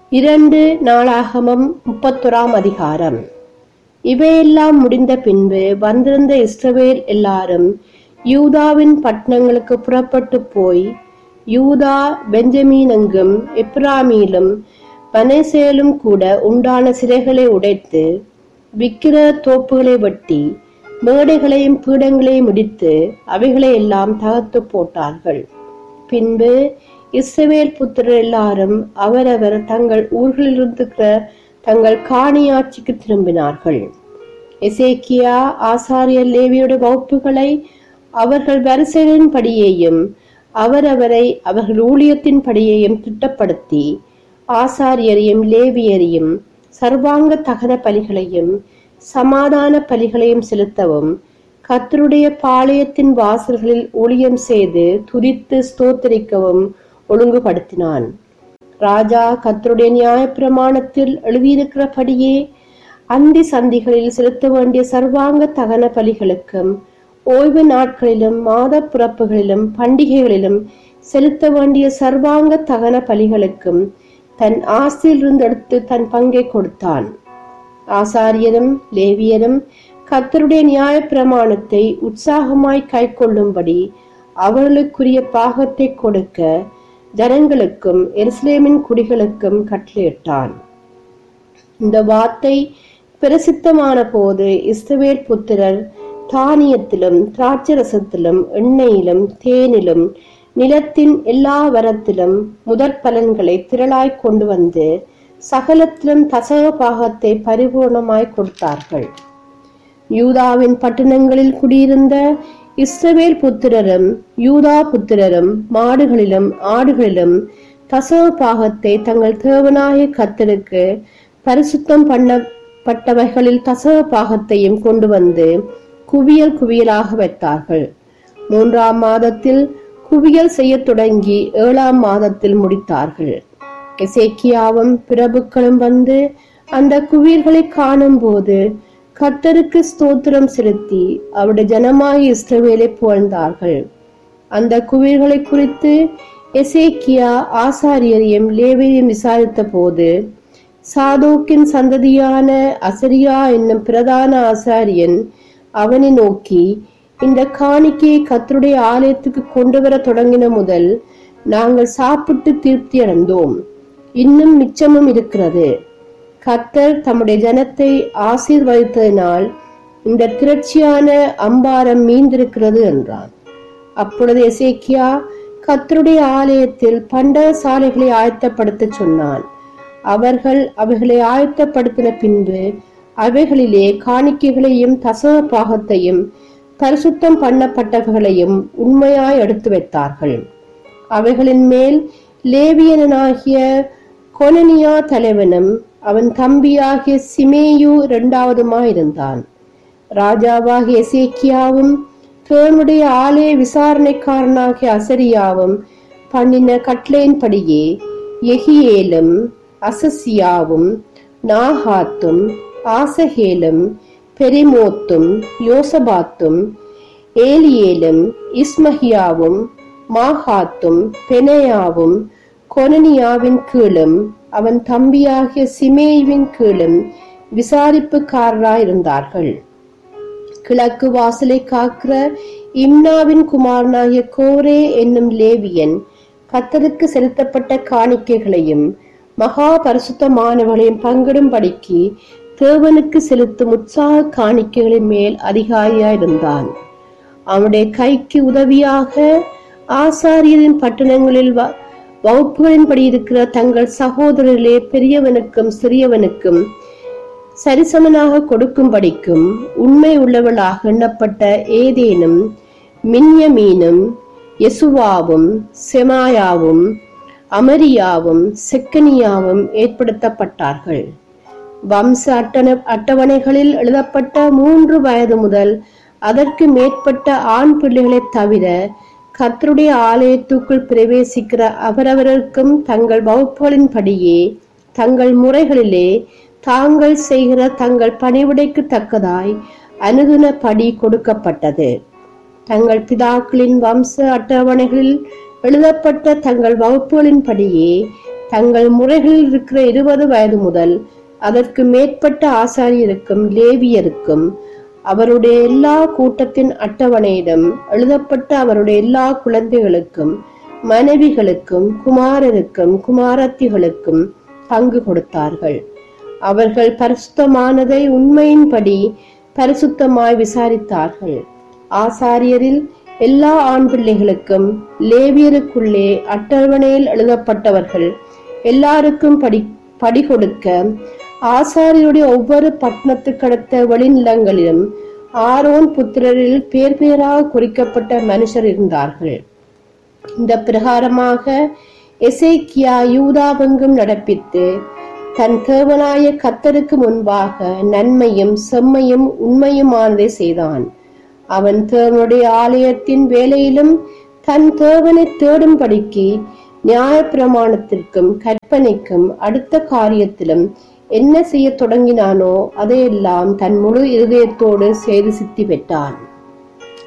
இரண்டு நாளாகமம் முப்பத்தொராம் அதிகாரம் இவையெல்லாம் முடிந்த பின்பு வந்திருந்த இஸ்ரவேல் எல்லாரும் யூதாவின் பட்டணங்களுக்கு புறப்பட்டு போய் யூதா பெஞ்சமீனெங்கும் எப்ராமீலும் பனேசேலும் கூட உண்டான சிலைகளை உடைத்து விக்கிர தோப்புகளை வெட்டி மேடைகளையும் பீடங்களையும் இடித்து அவைகளை எல்லாம் தகர்த்து போட்டார்கள் பின்பு இஸ்ரவேல் புத்திரர் எல்லாரும் அவரவர் தங்கள் ஊர்களிலிருந்துகிற தங்கள் காணியாட்சிக்கு திரும்பினார்கள் எசேக்கியா ஆசாரியர் லேவியுடைய வகுப்புகளை அவர்கள் வரிசைகளின் படியேயும் அவரவரை அவர்கள் ஊழியத்தின் படியையும் திட்டப்படுத்தி ஆசாரியரையும் லேவியரையும் சர்வாங்க தகன பலிகளையும் சமாதான பலிகளையும் செலுத்தவும் கத்தருடைய பாளையத்தின் வாசல்களில் ஊழியம் செய்து துரித்து ஸ்தோத்தரிக்கவும் ஒழுங்குபடுத்தினான் ராஜா கத்தருடைய நியாயப்பிரமாணத்தில் எழுதியிருக்கிறபடியே அந்தி சந்திகளில் செலுத்த வேண்டிய சர்வாங்க தகன பலிகளுக்கும் ஓய்வு நாட்களிலும் மாத பிறப்புகளிலும் பண்டிகைகளிலும் செலுத்த வேண்டிய சர்வாங்க தகன பலிகளுக்கும் தன் ஆசையிலிருந்து எடுத்து தன் பங்கை கொடுத்தான் ஆசாரியரும் லேவியரும் கத்தருடைய நியாயப்பிரமாணத்தை உற்சாகமாய் கைக்கொள்ளும்படி அவர்களுக்குரிய பாகத்தை கொடுக்க ஜனங்களுக்கும் எருசலேமின் குடிகளுக்கும் கட்டளையிட்டான் இந்த வார்த்தை பிரசித்தமான போது இஸ்ரவேல் புத்திரர் தானியத்திலும் திராட்சரசத்திலும் எண்ணெயிலும் தேனிலும் நிலத்தின் எல்லா வரத்திலும் முதற் பலன்களை திரளாய் கொண்டு வந்து சகலத்திலும் தசக பாகத்தை பரிபூர்ணமாய் கொடுத்தார்கள் யூதாவின் பட்டணங்களில் குடியிருந்த இஸ்ரவேல் புத்திரரும் யூதா புத்திரரும் மாடுகளிலும் ஆடுகளிலும் தசவ பாகத்தை தங்கள் தேவனாய கத்தருக்கு பரிசுத்தம் பண்ணப்பட்டவைகளில் தசவ பாகத்தையும் கொண்டு வந்து குவியல் குவியலாக வைத்தார்கள் மூன்றாம் மாதத்தில் குவியல் செய்ய தொடங்கி ஏழாம் மாதத்தில் முடித்தார்கள் எசேக்கியாவும் பிரபுக்களும் வந்து அந்த குவியல்களை காணும் போது கர்த்தருக்கு ஸ்தோத்திரம் செலுத்தி அவருடைய ஜனமாய் இஸ்ரவேலை புகழ்ந்தார்கள் அந்த குவியல்களை குறித்து எசேக்கியா ஆசாரியரையும் லேவியையும் விசாரித்த போது சாதோக்கின் சந்ததியான அசரியா என்னும் பிரதான ஆசாரியன் அவனை நோக்கி இந்த காணிக்கையை கத்தருடைய ஆலயத்துக்கு கொண்டு வர தொடங்கின முதல் நாங்கள் சாப்பிட்டு திருப்தி அடைந்தோம் இன்னும் மிச்சமும் இருக்கிறது கத்தர் தம்முடைய ஜனத்தை ஆசீர்வதித்ததினால் இந்த திரட்சியான அம்பாரம் மீந்திருக்கிறது என்றான் அப்பொழுது எசேக்கியா கத்தருடைய ஆலயத்தில் பண்டக சாலைகளை ஆயத்தப்படுத்த சொன்னான் அவர்கள் அவைகளை ஆயத்தப்படுத்தின பின்பு அவைகளிலே காணிக்கைகளையும் தசவ பாகத்தையும் பரிசுத்தம் பண்ணப்பட்டவைகளையும் உண்மையாய் எடுத்து வைத்தார்கள் அவைகளின் மேல் லேவியனாகிய கொனனியா தலைவனும் அவன் தம்பியாகிய சிமேயு இரண்டாவதுமாயிருந்தான் ராஜாவாகிய எசேக்கியாவும் தேவனுடைய ஆலய விசாரணைக்காரனாகிய அசரியாவும் பண்ணின கட்லையின்படியே எகியேலும் அசசியாவும் நாகாத்தும் ஆசகேலும் பெரிமோத்தும் யோசபாத்தும் ஏலியேலும் இஸ்மஹியாவும் மாகாத்தும் பெனையாவும் கொனனியாவின் கீழும் அவன் தம்பியாகிய சிமேயுவின் கீழும் விசாரிப்புக்காரராயிருந்தார்கள் கிழக்கு வாசலை காக்கிற இம்னாவின் குமாரனாகிய கோரே என்னும் லேவியன் கத்தருக்கு செலுத்தப்பட்ட காணிக்கைகளையும் மகா பரிசுத்தமானவர்களையும் பங்கிடும்படிக்கு தேவனுக்கு செலுத்தும் உற்சாக காணிக்கைகளின் மேல் அதிகாரியாயிருந்தான் அவனுடைய கைக்கு உதவியாக ஆசாரியரின் பட்டணங்களில் வகுப்புகளின்படி இருக்கிற தங்கள் சகோதரர்களே பெரியவனுக்கும் சிறியவனுக்கும் சரிசமனாக கொடுக்கும்படிக்கும் உண்மை உள்ளவளாக எண்ணப்பட்ட ஏதேனும் மின்யமீனும் யசுவாவும் செமாயாவும் அமரியாவும் செக்கனியாவும் ஏற்படுத்தப்பட்டார்கள் வம்ச அட்டண அட்டவணைகளில் எழுதப்பட்ட மூன்று வயது முதல் அதற்கு மேற்பட்ட ஆண் பிள்ளைகளைத் தவிர கர்த்தருடைய ஆலயத்துக்குள் பிரவேசிக்கிற அவரவருக்கும் தங்கள் வகுப்புகளின்படியே தங்கள் முறைகளிலே தாங்கள் செய்கிற தங்கள் பணிவிடைக்கு தக்கதாய் அனுகுண படி கொடுக்கப்பட்டது தங்கள் பிதாக்களின் வம்ச அட்டவணைகளில் எழுதப்பட்ட தங்கள் வகுப்புகளின்படியே தங்கள் முறைகளில் இருக்கிற இருபது வயது முதல் அதற்கு மேற்பட்ட ஆசாரியருக்கும் லேவியருக்கும் அவருடைய எல்லா கூட்டத்தின் அட்டவணையிலும் எழுதப்பட்ட அவருடைய எல்லா குழந்தைகளுக்கும் மனைவிகளுக்கும் குமாரருக்கும் குமாரத்திகளுக்கும் பங்கு கொடுத்தார்கள் அவர்கள் பரிசுத்தமானதை உண்மையின்படி பரிசுத்தமாய் விசாரித்தார்கள் ஆசாரியரில் எல்லா ஆண் பிள்ளைகளுக்கும் லேவியருக்குள்ளே அட்டவணையில் எழுதப்பட்டவர்கள் எல்லாருக்கும் படி படி கொடுக்க ஆசாரியருடைய ஒவ்வொரு பட்டணத்துக்கடுத்த வெளிநிலங்களிலும் ஆரோன் புத்திரரில் பேர் பேராக குறிக்கப்பட்ட மனுஷர் இருந்தார்கள் இந்த பிரகாரமாக எசேக்கியா யூதாவெங்கும் நடப்பித்து தன் தேவனாய கத்தருக்கு முன்பாக நன்மையும் செம்மையும் உண்மையுமானதை செய்தான் அவன் தேவனுடைய ஆலயத்தின் வேலையிலும் தன் தேவனை தேடும்படிக்கு நியாயப்பிரமாணத்திற்கும் கற்பனைக்கும் அடுத்த காரியத்திலும் என்ன செய்ய தொடங்கினானோ அதையெல்லாம் தன் முழு இருதயத்தோடு செய்து சித்தி பெற்றான்